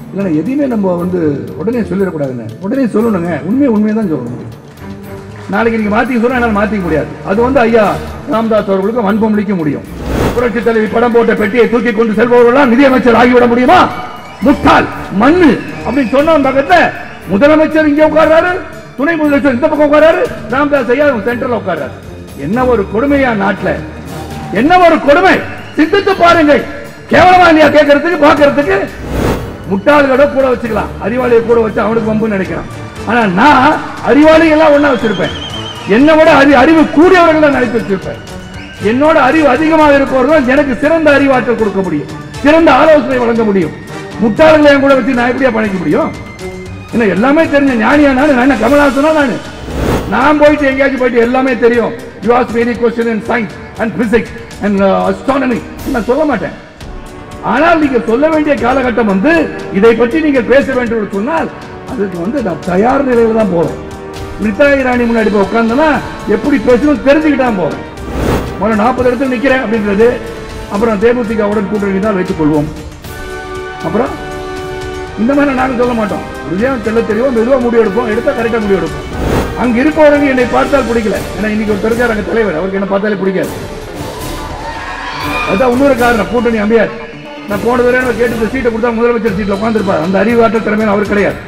இல்லைன்னா எதையுமே நம்ம வந்து உடனே சொல்லிடக்கூடாதுங்க உடனே சொல்லணுங்க உண்மையை உண்மையை தான் சொல்லணும் நாளைக்கு நீங்க மாத்தி சொன்னா என்னால் மாத்திக்க முடியாது அது வந்து ஐயா ராமதாஸ் அவர்களுக்கு வன்பமளிக்க முடியும் புரட்சி தலைவி படம் போட்ட பெட்டியை தூக்கி கொண்டு செல்பவர்களாம் நிதியமைச்சர் ஆகிவிட முடியுமா முட்டாள் மண்ணு அப்படின்னு சொன்ன பக்கத்துல முதலமைச்சர் இங்க உட்கார்றாரு துணை முதலமைச்சர் இந்த பக்கம் உட்கார்றாரு ராமதாஸ் ஐயா சென்டர்ல உட்கார்றாரு என்ன ஒரு கொடுமையா நாட்டுல என்ன ஒரு கொடுமை சிந்தித்து பாருங்கள் கேவலமா இல்லையா கேட்கறதுக்கு பாக்குறதுக்கு முட்டாள்களோட கூட வச்சுக்கலாம் அறிவாளியை கூட வச்சு அவனுக்கு வம்பு நினைக்கிறான் ஆனா நான் அறிவாளி எல்லாம் ஒண்ணா வச்சிருப்பேன் என்னை விட அறி அறிவு கூடியவர்கள் தான் நினைத்து வச்சிருப்பேன் என்னோட அறிவு அதிகமாக இருப்பவர்கள் எனக்கு சிறந்த அறிவாற்றல் கொடுக்க முடியும் சிறந்த ஆலோசனை வழங்க முடியும் முட்டாள்களை என் கூட வச்சு நான் எப்படியா பணிக்க முடியும் என்ன எல்லாமே தெரிஞ்ச ஞானியா நானு நான் என்ன கமலாசனா நானு நான் போயிட்டு எங்கேயாச்சும் போயிட்டு எல்லாமே தெரியும் you ask very question in science and physics and astronomy நான் சொல்ல மாட்டேன் ஆனால் நீங்க சொல்ல வேண்டிய காலகட்டம் வந்து இதை பற்றி நீங்கள் பேச வேண்டும் என்று சொன்னால் அதுக்கு வந்து நான் தயார் நிலையில தான் போறேன் மிதா இராணி முன்னாடி போய் உட்கார்ந்தனா எப்படி பேசணும் தெரிஞ்சுக்கிட்டான் போறேன் முதல்ல நாற்பது இடத்துல நிக்கிறேன் அப்படின்றது அப்புறம் தேமுதிகவுடன் கூட்டணி தான் வைத்துக் கொள்வோம் அப்புறம் இந்த மாதிரி நாங்க சொல்ல மாட்டோம் விஜயம் தெல்ல தெரியும் மெதுவா முடிவு எடுப்போம் எடுத்தா கரெக்டா முடிவு எடுப்போம் அங்க இருப்பவர்கள் என்னை பார்த்தால் பிடிக்கல ஏன்னா இன்னைக்கு ஒரு தெரிஞ்சார் அங்க தலைவர் அவருக்கு என்ன பார்த்தாலே பிடிக்காது அதான் இன்னொரு காரணம் கூட்டணி அம்பியார் நான் போன தடவை கேட்டு இந்த சீட்டை கொடுத்தா முதலமைச்சர் சீட்ல உட்காந்துருப்பார் அந்த அறிவாற்றல் திறமையான அவர் கிடையாது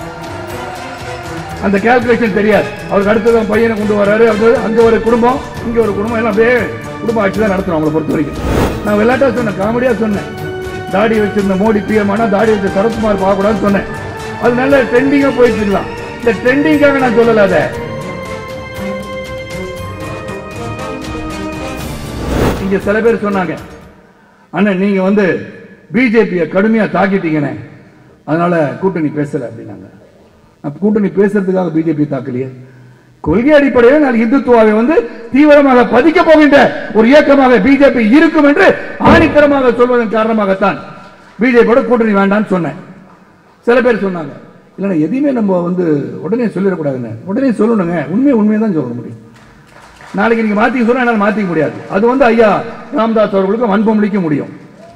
அந்த கால்குலேஷன் தெரியாது அவருக்கு அடுத்தது அவன் பையனை கொண்டு வராரு அது அங்க ஒரு குடும்பம் இங்க ஒரு குடும்பம் எல்லாம் அப்படியே குடும்ப ஆட்சி தான் நடத்துறோம் அவங்களை பொறுத்த வரைக்கும் நான் விளையாட்டா சொன்னேன் காமெடியா சொன்னேன் தாடி வச்சிருந்த மோடி பிஎம் ஆனா தாடி வச்ச சரத்குமார் பார்க்கக்கூடாதுன்னு சொன்னேன் அது நல்ல ட்ரெண்டிங்கா போயிட்டு இருக்கலாம் இந்த ட்ரெண்டிங்காக நான் சொல்லல அதை இங்க சில பேர் சொன்னாங்க அண்ணன் நீங்க வந்து பிஜேபியை கடுமையா தாக்கிட்டீங்கண்ணே அதனால கூட்டணி பேசல அப்படின்னாங்க அப்ப கூட்டணி பேசுறதுக்காக பிஜேபி தாக்கலையே கொள்கை அடிப்படையில் நான் இந்துத்துவாவை வந்து தீவிரமாக பதிக்க போகின்ற ஒரு இயக்கமாக பிஜேபி இருக்கும் என்று ஆணித்தரமாக சொல்வதன் காரணமாகத்தான் பிஜேபியோட கூட்டணி வேண்டாம்னு சொன்னேன் சில பேர் சொன்னாங்க இல்லைன்னா எதையுமே நம்ம வந்து உடனே சொல்லிடக்கூடாதுங்க உடனே சொல்லணுங்க உண்மையை உண்மையை தான் சொல்ல முடியும் நாளைக்கு நீங்க மாத்திக்க சொன்னா என்னால் மாத்திக்க முடியாது அது வந்து ஐயா ராமதாஸ் அவர்களுக்கு வன்பமளிக்க முடியும்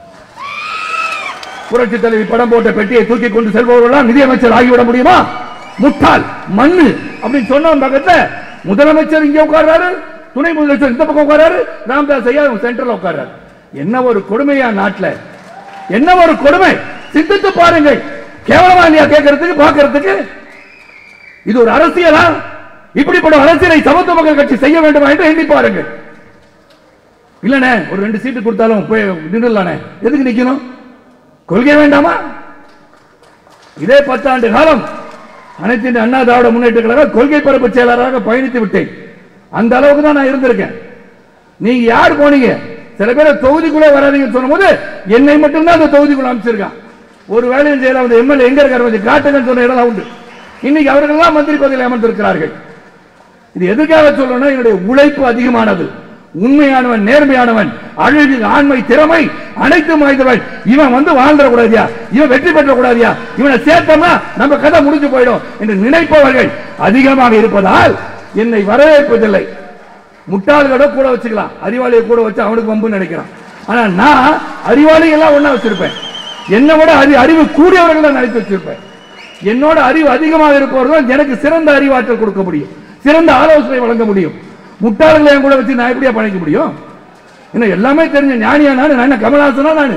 புரட்சி தலைவி படம் போட்ட பெட்டியை தூக்கி கொண்டு செல்பவர்களாம் நிதியமைச்சர் ஆகிவிட முடியுமா முட்டாள் மண்ணு அப்படின்னு சொன்ன பக்கத்துல முதலமைச்சர் இங்க உட்கார்றாரு துணை முதலமைச்சர் இந்த பக்கம் உட்கார்றாரு ராமதாஸ் ஐயா சென்டர்ல உட்கார்றாரு என்ன ஒரு கொடுமையா நாட்டுல என்ன ஒரு கொடுமை சிந்தித்து பாருங்கள் கேவலமா இல்லையா கேட்கறதுக்கு பாக்குறதுக்கு இது ஒரு அரசியலா இப்படிப்பட்ட அரசியலை சமத்துவ மக்கள் கட்சி செய்ய வேண்டுமா என்று எண்ணி பாருங்கள் இல்லனே ஒரு ரெண்டு சீட்டு கொடுத்தாலும் போய் நின்றுலானே எதுக்கு நிக்கணும் கொள்கை வேண்டாமா இதே பத்தாண்டு காலம் அனைத்து இந்திய அண்ணா திராவிட முன்னேற்ற கழக கொள்கை பரப்பு செயலாளராக பயணித்து விட்டேன் அந்த அளவுக்கு தான் நான் இருந்திருக்கேன் நீங்க யார் போனீங்க சில பேர் தொகுதிக்குள்ளே வராதீங்கன்னு சொல்லும்போது என்னை மட்டும்தான் அந்த தொகுதிக்குள்ள அமைச்சிருக்கான் ஒரு வேலையும் செய்யல அந்த எம்எல்ஏ எங்க இருக்காரு கொஞ்சம் காட்டுங்கன்னு சொன்ன இடம் உண்டு இன்னைக்கு அவர்கள்லாம் மந்திரி பதவியில் அமர்ந்திருக்கிறார்கள் இது எதுக்காக சொல்லணும்னா என்னுடைய உழைப்பு அதிகமானது உண்மையானவன் நேர்மையானவன் அழகு ஆண்மை திறமை அனைத்தும் வாய்ந்தவன் இவன் வந்து வாழ்ந்துட கூடாதியா இவன் வெற்றி பெற்ற கூடாதியா இவனை சேர்த்தோம்னா நம்ம கதை முடிஞ்சு போயிடும் என்று நினைப்பவர்கள் அதிகமாக இருப்பதால் என்னை வரவேற்பதில்லை முட்டாள்களோட கூட வச்சுக்கலாம் அறிவாளியை கூட வச்சு அவனுக்கு வம்பு நினைக்கிறான் ஆனா நான் அறிவாளி எல்லாம் ஒண்ணா வச்சிருப்பேன் என்னை விட அறி அறிவு கூடியவர்கள் தான் நினைத்து வச்சிருப்பேன் என்னோட அறிவு அதிகமாக இருப்பவர்கள் எனக்கு சிறந்த அறிவாற்றல் கொடுக்க முடியும் சிறந்த ஆலோசனை வழங்க முடியும் முட்டாள்களை என் கூட வச்சு நான் எப்படியா பணிக்க முடியும் என்ன எல்லாமே தெரிஞ்ச ஞானியா நானு நான் என்ன கமலாசனா நானு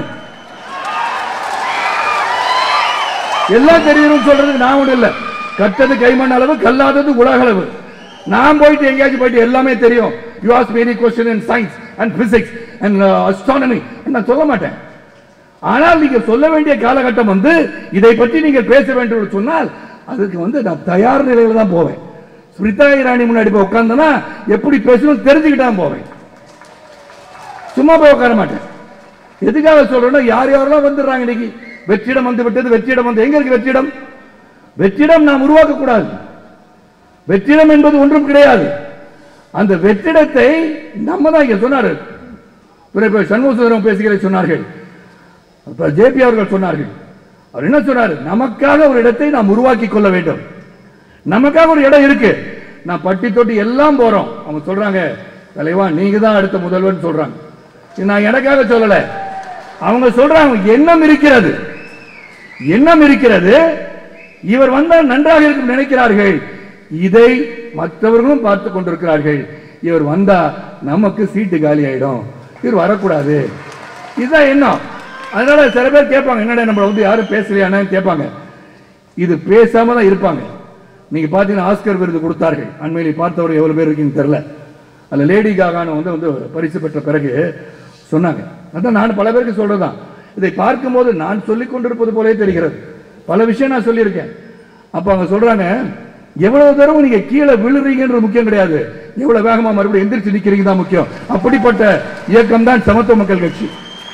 எல்லாம் தெரியணும்னு சொல்றதுக்கு நான் ஒண்ணு இல்ல கட்டது கைமண் அளவு கல்லாதது உலக அளவு நான் போயிட்டு எங்கேயாச்சும் போயிட்டு எல்லாமே தெரியும் you ask very question in science and physics and astronomy நான் சொல்ல மாட்டேன் ஆனால் நீங்க சொல்ல வேண்டிய காலகட்டம் வந்து இதை பற்றி நீங்கள் பேச வேண்டும் என்று சொன்னால் அதுக்கு வந்து நான் தயார் நிலையில தான் போவேன் ஸ்மிருதா இராணி முன்னாடி போய் உட்கார்ந்தனா எப்படி பேசணும் தெரிஞ்சுக்கிட்டான் போவேன் சும்மா போய் உட்கார மாட்டேன் எதுக்காக சொல்றேன்னா யார் யாரெல்லாம் வந்துடுறாங்க இன்னைக்கு வெற்றிடம் வந்து விட்டது வெற்றிடம் வந்து எங்க இருக்கு வெற்றிடம் வெற்றிடம் நாம் உருவாக்க கூடாது வெற்றிடம் என்பது ஒன்றும் கிடையாது அந்த வெற்றிடத்தை நம்ம தான் இங்க சொன்னாரு துணை பேர் சண்முகசுந்தரம் பேசுகிற சொன்னார்கள் அப்ப ஜேபி அவர்கள் சொன்னார்கள் அவர் என்ன சொன்னார் நமக்காக ஒரு இடத்தை நாம் உருவாக்கி கொள்ள வேண்டும் நமக்காக ஒரு இடம் இருக்கு நான் பட்டி தொட்டி எல்லாம் போறோம் அவங்க சொல்றாங்க தலைவா நீங்க தான் அடுத்த முதல்வர்னு சொல்றாங்க இது நான் எனக்காக சொல்லல அவங்க சொல்றாங்க எண்ணம் இருக்கிறது எண்ணம் இருக்கிறது இவர் வந்தால் நன்றாக இருக்கும் நினைக்கிறார்கள் இதை மற்றவர்களும் பார்த்து கொண்டிருக்கிறார்கள் இவர் வந்தா நமக்கு சீட்டு காலி ஆயிடும் இவர் வரக்கூடாது இதுதான் எண்ணம் அதனால சில பேர் கேட்பாங்க என்னடா நம்மள வந்து யாரும் பேசலையானு கேட்பாங்க இது பேசாம தான் இருப்பாங்க நீங்க பாத்தீங்கன்னா ஆஸ்கர் விருது கொடுத்தார்கள் அண்மையில் பார்த்தவர் எவ்வளவு பேர் இருக்கீங்கன்னு தெரியல அதுல லேடி காகான வந்து வந்து பரிசு பெற்ற பிறகு சொன்னாங்க அதான் நான் பல பேருக்கு சொல்றதுதான் இதை பார்க்கும்போது நான் சொல்லிக் கொண்டிருப்பது போலே தெரிகிறது பல விஷயம் நான் சொல்லியிருக்கேன் அப்ப அவங்க சொல்றாங்க எவ்வளவு தூரம் நீங்க கீழே விழுறீங்கன்றது முக்கியம் கிடையாது எவ்வளவு வேகமா மறுபடியும் எந்திரிச்சு நிக்கிறீங்க தான் முக்கியம் அப்படிப்பட்ட இயக்கம் தான் சமத்துவ மக்கள் கட்சி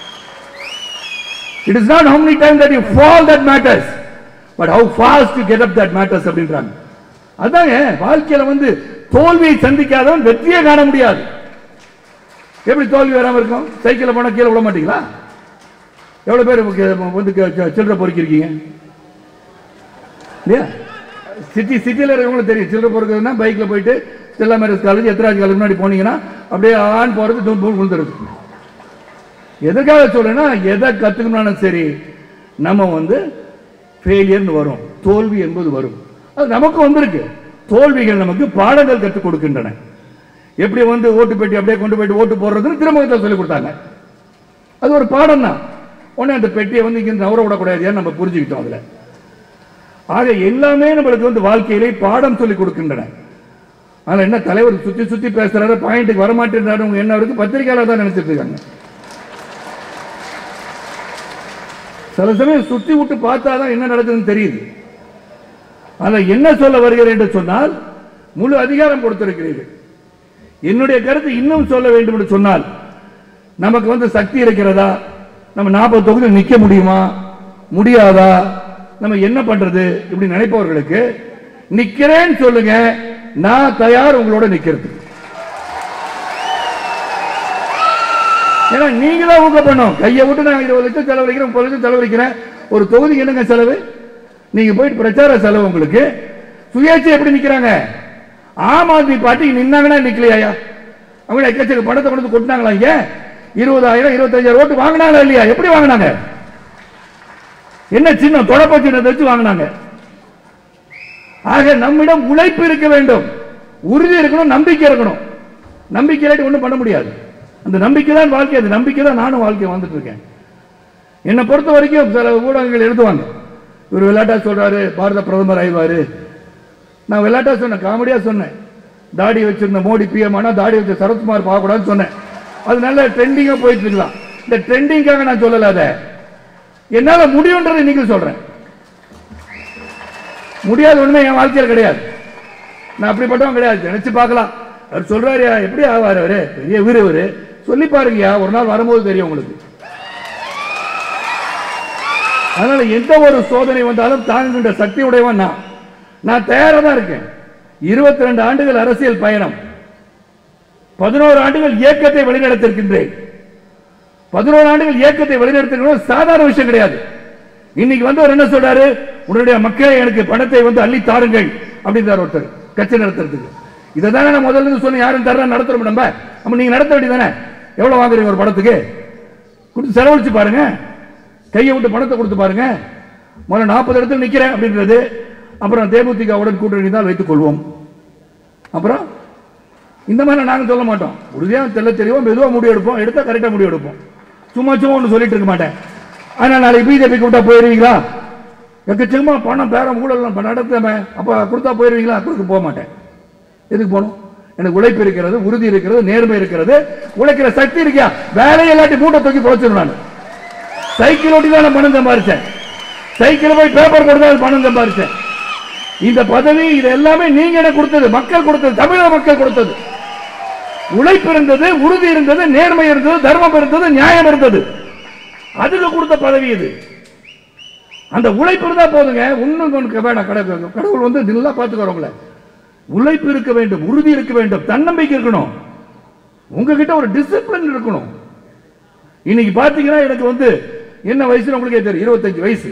it is not how many times that you fall that matters but how fast you get up that matters அப்படின்றாங்க அதாங்க வாழ்க்கையில வந்து தோல்வியை சந்திக்காதவன் வெற்றியே காண முடியாது எப்படி தோல்வி வராம இருக்கும் சைக்கிள்ல போனா கீழே விட மாட்டீங்களா எவ்வளவு பேர் உங்க- வந்து க- க- சில்லறை பொறுக்கிருக்கீங்க இல்லையா சிட்டி சிட்டியில் இருக்கவங்களுக்கு தெரியும் சில்லறை பொறுக்கிறதுனா பைக்ல போயிட்டு Stella Maris college Ethiraj college முன்னாடி போனீங்கன்னா அப்படியே ஆண் போறது தூள் தூள் விழுந்துருது எதுக்காக சொல்றேன்னா எதை கத்துக்கணும்னாலும் சரி நம்ம வந்து ஃபெயிலியர்னு வரும் தோல்வி என்பது வரும் அது நமக்கு வந்திருக்கு தோல்விகள் நமக்கு பாடங்கள் கற்றுக் கொடுக்கின்றன எப்படி வந்து ஓட்டு பெட்டி அப்படியே கொண்டு போயிட்டு ஓட்டு போடுறதுன்னு திருமுகத்தை சொல்லி கொடுத்தாங்க அது ஒரு பாடம் தான் உடனே அந்த பெட்டியை வந்து இங்க நவர விடக்கூடாது நம்ம புரிஞ்சுக்கிட்டோம் அதுல ஆக எல்லாமே நம்மளுக்கு வந்து வாழ்க்கையிலே பாடம் சொல்லி கொடுக்கின்றன ஆனா என்ன தலைவர் சுத்தி சுத்தி பேசுறாரு பாயிண்ட்டுக்கு வரமாட்டேன்றாரு உங்க என்ன இருக்கு பத்திரிகையாளர் தான் நினைச்சிட்டு இருக்காங்க சில சமயம் சுத்தி விட்டு பார்த்தாதான் என்ன நடக்குதுன்னு தெரியுது ஆனா என்ன சொல்ல வருகிறேன் என்று சொன்னால் முழு அதிகாரம் கொடுத்திருக்கிறீர்கள் என்னுடைய கருத்து இன்னும் சொல்ல வேண்டும் என்று சொன்னால் நமக்கு வந்து சக்தி இருக்கிறதா நம்ம நாற்பது தொகுதி நிக்க முடியுமா முடியாதா நம்ம என்ன பண்றது இப்படி நினைப்பவர்களுக்கு நிக்கிறேன்னு சொல்லுங்க நான் தயார் உங்களோட நிக்கிறது ஏன்னா நீங்க தான் ஊக்க பண்ணும் கையை விட்டு நான் இருபது லட்சம் செலவழிக்கிறேன் முப்பது லட்சம் செலவழிக்கிறேன் ஒரு தொகுதிக்கு என்னங்க செலவு நீங்க போயிட்டு பிரச்சார செலவு உங்களுக்கு சுயேட்சை எப்படி நிக்கிறாங்க ஆம் ஆத்மி பார்ட்டி நின்னாங்கன்னா நிக்கலையா அவங்க எக்கச்சக்க பணத்தை கொண்டு வந்து கொட்டினாங்களா இங்க இருபதாயிரம் இருபத்தஞ்சாயிரம் ஓட்டு வாங்கினாங்களா இல்லையா எப்படி வாங்கினாங்க என்ன சின்னம் தொடப்ப சின்னத்தை வச்சு வாங்கினாங்க ஆக நம்மிடம் உழைப்பு இருக்க வேண்டும் உறுதி இருக்கணும் நம்பிக்கை இருக்கணும் நம்பிக்கை இல்லாட்டி ஒண்ணும் பண்ண முடியாது அந்த நம்பிக்கை தான் வாழ்க்கை அந்த நம்பிக்கை தான் நானும் வாழ்க்கை வந்துட்டு இருக்கேன் என்னை பொறுத்த வரைக்கும் சில ஊடகங்கள் எழுதுவாங்க இவர் விளையாட்டா சொல்றாரு பாரத பிரதமர் ஆயிவாரு நான் விளையாட்டா சொன்னேன் காமெடியா சொன்னேன் தாடி வச்சிருந்த மோடி பிஎம் ஆனா தாடி வச்ச சரத்குமார் பார்க்கக்கூடாதுன்னு சொன்னேன் அது நல்ல ட்ரெண்டிங்கா போயிட்டு இருக்கலாம் இந்த ட்ரெண்டிங்காக நான் சொல்லல அதை என்னால முடியுன்றதை நீங்க சொல்றேன் முடியாத ஒண்ணுமே என் வாழ்க்கையில் கிடையாது நான் அப்படிப்பட்டவன் கிடையாது நினைச்சு பார்க்கலாம் அவர் சொல்றாரு எப்படி ஆவார் அவரு பெரிய வீர அவரு சொல்லி பாருங்கயா ஒரு நாள் வரும்போது தெரியும் உங்களுக்கு அதனால எந்த ஒரு சோதனை வந்தாலும் தாங்குகின்ற சக்தி உடையவன் நான் நான் தயாரா தான் இருக்கேன் இருபத்தி ரெண்டு ஆண்டுகள் அரசியல் பயணம் பதினோரு ஆண்டுகள் இயக்கத்தை வழிநடத்திருக்கின்றேன் பதினோரு ஆண்டுகள் இயக்கத்தை வழிநடத்திருக்கிறோம் சாதாரண விஷயம் கிடையாது இன்னைக்கு வந்து அவர் என்ன சொல்றாரு உன்னுடைய மக்களே எனக்கு பணத்தை வந்து அள்ளி தாருங்கள் அப்படின்றார் ஒருத்தர் கட்சி நடத்துறதுக்கு இதை தானே நான் முதல்ல இருந்து சொன்ன யாரும் தர நடத்துறோம் நம்ம அப்ப நீங்க நடத்த வேண்டியதானே எவ்வளவு வாங்குறீங்க ஒரு படத்துக்கு கொடுத்து செலவழிச்சு பாருங்க கையை விட்டு பணத்தை கொடுத்து பாருங்க முதல்ல நாற்பது இடத்துல நிக்கிறேன் அப்படின்றது அப்புறம் தேமுதிகவுடன் கூட்டணி தான் வைத்துக் கொள்வோம் அப்புறம் இந்த மாதிரி நாங்க சொல்ல மாட்டோம் உறுதியா தெல்ல தெரியும் மெதுவா முடிவு எடுப்போம் எடுத்தா கரெக்டா முடிவு எடுப்போம் சும்மா சும்மா ஒன்று சொல்லிட்டு இருக்க மாட்டேன் அதனால நாளைக்கு பிஜேபி கூப்பிட்டா போயிருவீங்களா எக்கச்சக்கமா பணம் பேரம் ஊழல் நடத்தாம அப்ப கொடுத்தா போயிருவீங்களா கொடுக்க போக மாட்டேன் எதுக்கு போகணும் எனக்கு உழைப்பு இருக்கிறது உறுதி இருக்கிறது நேர்மை இருக்கிறது உழைக்கிற சக்தி இருக்கியா வேலையை இல்லாட்டி மூட்டை தூக்கி போச்சிடும் நான் சைக்கிள் ஓட்டி தான் நான் பணம் சம்பாரிச்சேன் சைக்கிள் போய் பேப்பர் கொடுத்து தான் பணம் சம்பாரிச்சேன் இந்த பதவி இது எல்லாமே நீங்க எனக்கு கொடுத்தது மக்கள் கொடுத்தது தமிழக மக்கள் கொடுத்தது உழைப்பு இருந்தது உறுதி இருந்தது நேர்மை இருந்தது தர்மம் இருந்தது நியாயம் இருந்தது அதுக்கு கொடுத்த பதவி இது அந்த உழைப்பு இருந்தா போதுங்க இன்னும் ஒன்று வேணாம் கடவுள் கடவுள் வந்து நல்லா பார்த்துக்கிறவங்கள உழைப்பு இருக்க வேண்டும் உறுதி இருக்க வேண்டும் தன்னம்பிக்கை இருக்கணும் உங்ககிட்ட ஒரு டிசிப்ளின் இருக்கணும் இன்னைக்கு பாத்தீங்கன்னா எனக்கு வந்து என்ன வயசுன்னு உங்களுக்கே தெரியும் இருபத்தஞ்சு வயசு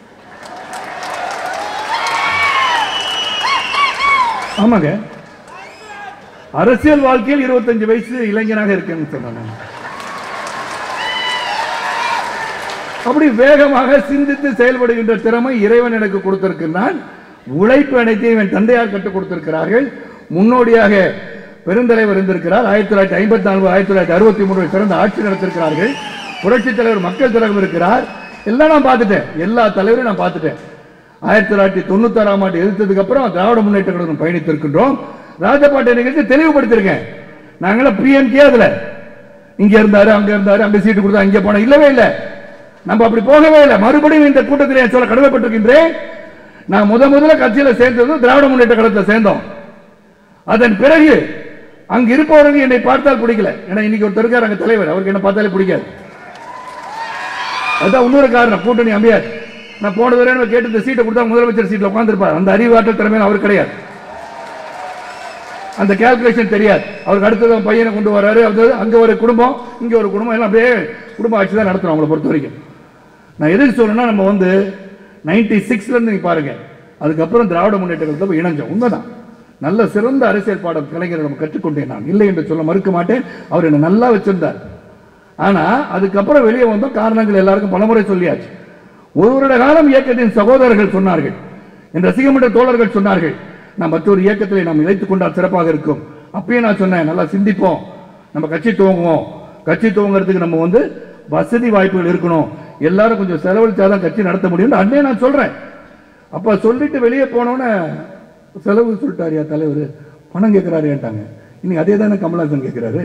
ஆமாங்க அரசியல் வாழ்க்கையில் இருபத்தஞ்சு வயசு இளைஞனாக இருக்கேன்னு சொன்னாங்க அப்படி வேகமாக சிந்தித்து செயல்படுகின்ற திறமை இறைவன் எனக்கு கொடுத்திருக்கிறான் உழைப்பு அனைத்தையும் என் தந்தையார் கற்றுக் கொடுத்திருக்கிறார்கள் முன்னோடியாக பெருந்தலைவர் இருந்திருக்கிறார் ஆயிரத்தி தொள்ளாயிரத்தி ஐம்பத்தி நான்கு ஆயிரத்தி தொள்ளாயிரத்தி அறுபத்தி மூன்று சிறந்த ஆட்சி நடத்திருக்கிறார்கள் புரட்சி தலைவர் மக்கள் தலைவர் இருக்கிறார் எல்லாம் நான் பார்த்துட்டேன் எல்லா தலைவரையும் நான் பார்த்துட்டேன் ஆயிரத்தி தொள்ளாயிரத்தி தொண்ணூத்தாறாம் ஆண்டு எதிர்த்ததுக்கு அப்புறம் திராவிட முன்னேற்ற கழகம் பயணித்திருக்கின்றோம் ராஜபாட்டை நிகழ்ச்சி தெளிவுபடுத்திருக்கேன் நாங்களாம் பிஎன்கே அதுல இங்க இருந்தாரு அங்க இருந்தாரு அங்க சீட்டு கொடுத்தா இங்க போன இல்லவே இல்லை நம்ம அப்படி போகவே இல்லை மறுபடியும் இந்த கூட்டத்தில் என் சொல்ல கடமைப்பட்டிருக்கின்றேன் நான் முத முதல்ல கட்சியில சேர்ந்தது திராவிட முன்னேற்ற கழகத்தில் சேர்ந்தோம் அதன் பிறகு அங்க இருப்பவர்கள் என்னை பார்த்தால் பிடிக்கல ஏன்னா இன்னைக்கு ஒருத்தர் இருக்கார் அங்க தலைவர் அவருக்கு என்ன பார்த்தாலே பிடிக்காது அதுதான் இன்னொரு காரணம் கூட்டணி அம்பியார் நான் போன தடவை கேட்டு இந்த சீட்டை கொடுத்தா முதலமைச்சர் சீட்ல உட்கார்ந்திருப்பார் அந்த அறிவாற்றல் திறமையில அவர் கிடையாது அந்த கால்குலேஷன் தெரியாது அவருக்கு அடுத்தது அவன் பையனை கொண்டு வராரு அது அங்க ஒரு குடும்பம் இங்க ஒரு குடும்பம் எல்லாம் அப்படியே குடும்ப ஆட்சி தான் நடத்துறோம் அவங்கள பொறுத்த வரைக்கும் நான் எதுக்கு சொல்றேன்னா நம்ம வந்து நைன்டி சிக்ஸ்ல இருந்து நீங்க பாருங்க அதுக்கப்புறம் திராவிட முன்னேற்ற கழகத்துல போய் இணைஞ்சோம் உண்மைதான் நல்ல சிறந்த அரசியல் பாடம் கலைஞரை நம்ம கற்றுக்கொண்டேன் நான் இல்லை என்று சொல்ல மறுக்க மாட்டேன் அவர் என்ன நல்லா வச்சிருந்தார் ஆனா அதுக்கப்புறம் வெளியே வந்தோம் காரணங்கள் எல்லாருக்கும் பலமுறை சொல்லியாச்சு ஒரு வருட காலம் இயக்கத்தின் சகோதரர்கள் சொன்னார்கள் என் ரசிகமன்ற தோழர்கள் சொன்னார்கள் நான் மற்றொரு இயக்கத்தில் நாம் இணைத்துக் கொண்டால் சிறப்பாக இருக்கும் அப்பயே நான் சொன்னேன் நல்லா சிந்திப்போம் நம்ம கட்சி துவங்குவோம் கட்சி துவங்குறதுக்கு நம்ம வந்து வசதி வாய்ப்புகள் இருக்கணும் எல்லாரும் கொஞ்சம் செலவழிச்சாதான் கட்சி நடத்த முடியும் அன்னே நான் சொல்றேன் அப்ப சொல்லிட்டு வெளியே போனோன்னே செலவு சொல்லிட்டாரியா தலைவர் பணம் கேட்கிறாருன்ட்டாங்க இன்னைக்கு அதே தானே கமலஹாசன் கேட்கிறாரு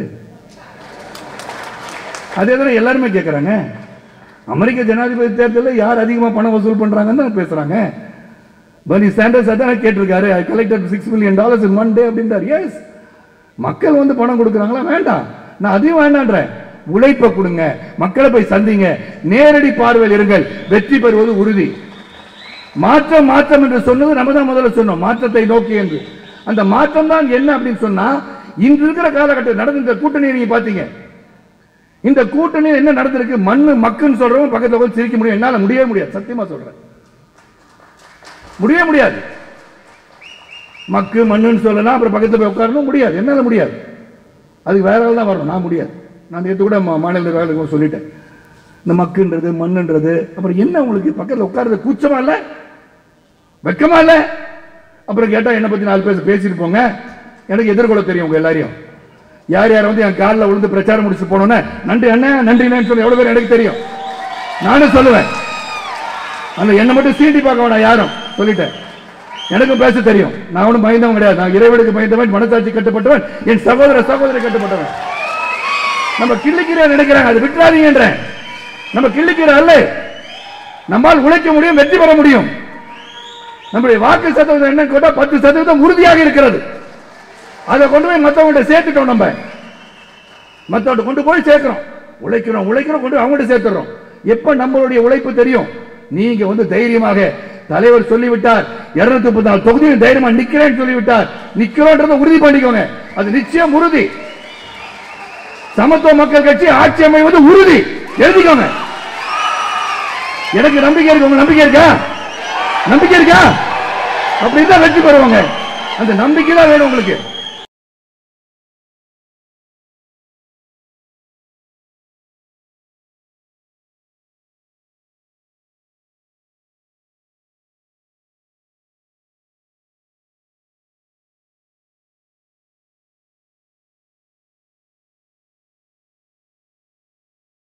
அதே தானே எல்லாருமே கேட்கறாங்க அமெரிக்க ஜனாதிபதி தேர்தலில் யார் அதிகமா பணம் வசூல் பண்றாங்கன்னு தான் பேசுறாங்க பர்னி சாண்டர்ஸ் அதான் கேட்டிருக்காரு I collected six million dollars in one day அப்படின்றார் எஸ் மக்கள் வந்து பணம் கொடுக்குறாங்களா வேண்டாம் நான் அதையும் வேண்டான்றேன் உழைப்பை கொடுங்க மக்களை போய் சந்திங்க நேரடி பார்வையில் இருங்கள் வெற்றி பெறுவது உறுதி மாற்றம் மாற்றம் என்று சொன்னது நம்ம தான் முதல்ல சொன்னோம் மாற்றத்தை நோக்கி என்று அந்த மாற்றம் தான் என்ன அப்படின்னு சொன்னா இன்று இருக்கிற காலகட்டம் நடந்த இந்த கூட்டணி நீங்க பாத்தீங்க இந்த கூட்டணி என்ன நடந்திருக்கு மண்ணு மக்குன்னு சொல்றவங்க பக்கத்துல போய் சிரிக்க முடியும் என்னால முடியவே முடியாது சத்தியமா சொல்றேன் முடியவே முடியாது மக்கு மண்ணுன்னு சொல்லலாம் அப்புறம் பக்கத்துல போய் உட்காரணும் முடியாது என்னால முடியாது அதுக்கு வேற ஆள் தான் வரணும் நான் முடியாது நான் நேற்று கூட மா- மாநில நிர்வாகிகளுக்கு சொல்லிட்டேன் இந்த மக்குன்றது மண்ணுன்றது அப்புறம் என்ன உங்களுக்கு பக்கத்துல உட்கார்றது கூச்சமா இல்ல வெக்கமா இல்ல அப்புறம் கேட்டா என்ன பத்தி நாலு பேர் பேசிட்டு போங்க எனக்கு எதிர்கொள்ள தெரியும் உங்க எல்லாரையும் யார் யார் வந்து என் காலில் விழுந்து பிரச்சாரம் முடிச்சு போனோன்னே நன்றி அண்ணன் நன்றி அண்ணன் சொல்லி எவ்வளவு பேர் எனக்கு தெரியும் நானும் சொல்லுவேன் அந்த என்னை மட்டும் சீண்டி பார்க்க வேணாம் யாரும் சொல்லிட்டேன் எனக்கும் பேச தெரியும் நான் ஒன்றும் பயந்தவன் கிடையாது நான் இறைவனுக்கு பயந்தவன் மனசாட்சி கட்டுப்பட்டவன் என் சகோதர சகோதரி கட்டுப்பட்டவன் நம்ம கிள்ளிக்கிற நினைக்கிறாங்க அது விட்டுறாதீங்கன்றேன் நம்ம கிள்ளிக்கிற அல்ல நம்மால் உழைக்க முடியும் வெற்றி பெற முடியும் நம்முடைய வாக்கு சதவீதம் என்ன கேட்டா பத்து சதவீதம் உறுதியாக இருக்கிறது அதை கொண்டு போய் மற்றவங்கள்ட்ட சேர்த்துட்டோம் நம்ம மற்றவங்க கொண்டு போய் சேர்க்கிறோம் உழைக்கிறோம் உழைக்கிறோம் கொண்டு போய் அவங்கள்ட்ட சேர்த்துறோம் எப்ப நம்மளுடைய உழைப்பு தெரியும் நீங்க வந்து தைரியமாக தலைவர் சொல்லிவிட்டார் இருநூத்தி முப்பத்தி நாலு தொகுதியில் தைரியமா நிக்கிறேன்னு சொல்லிவிட்டார் நிக்கிறோன்றதை உறுதி பண்ணிக்கோங்க அது நிச்சயம் உறுதி சமத்துவ மக்கள் கட்சி ஆட்சி அமைவது உறுதி எழுதிக்கோங்க எனக்கு நம்பிக்கை இருக்கு உங்க நம்பிக்கை இருக்கா நம்பிக்கை இருக்கா அப்படிதான் வெற்றி பெறுவாங்க அந்த நம்பிக்கை தான் வேணும் உங்களுக்கு